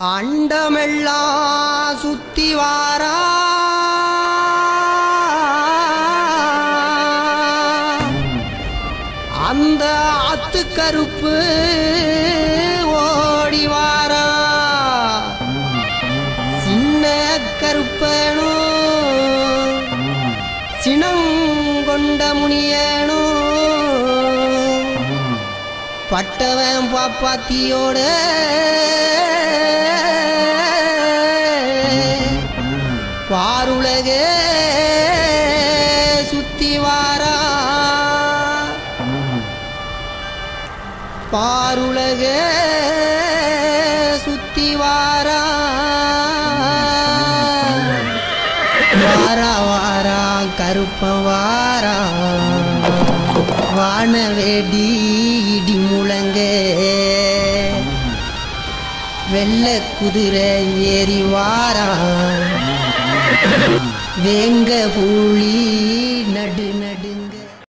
அண்டமெல்லாம் சுத்தி வாரா அந்த ஆத்து கருப்பு ஓடி வாரா சின்ன கருப்பனும் சினங்கொண்ட முனியனும் பட்டவன் பாப்பாத்தியோட பாருலகே சுத்தி வாரா பாருலகே சுத்தி வாரா வாரா வாரா கருப்பன் வாரா வானவேடி இடி முழங்க வெள்ள குதிரை ஏறி வாரா வேங்க பூ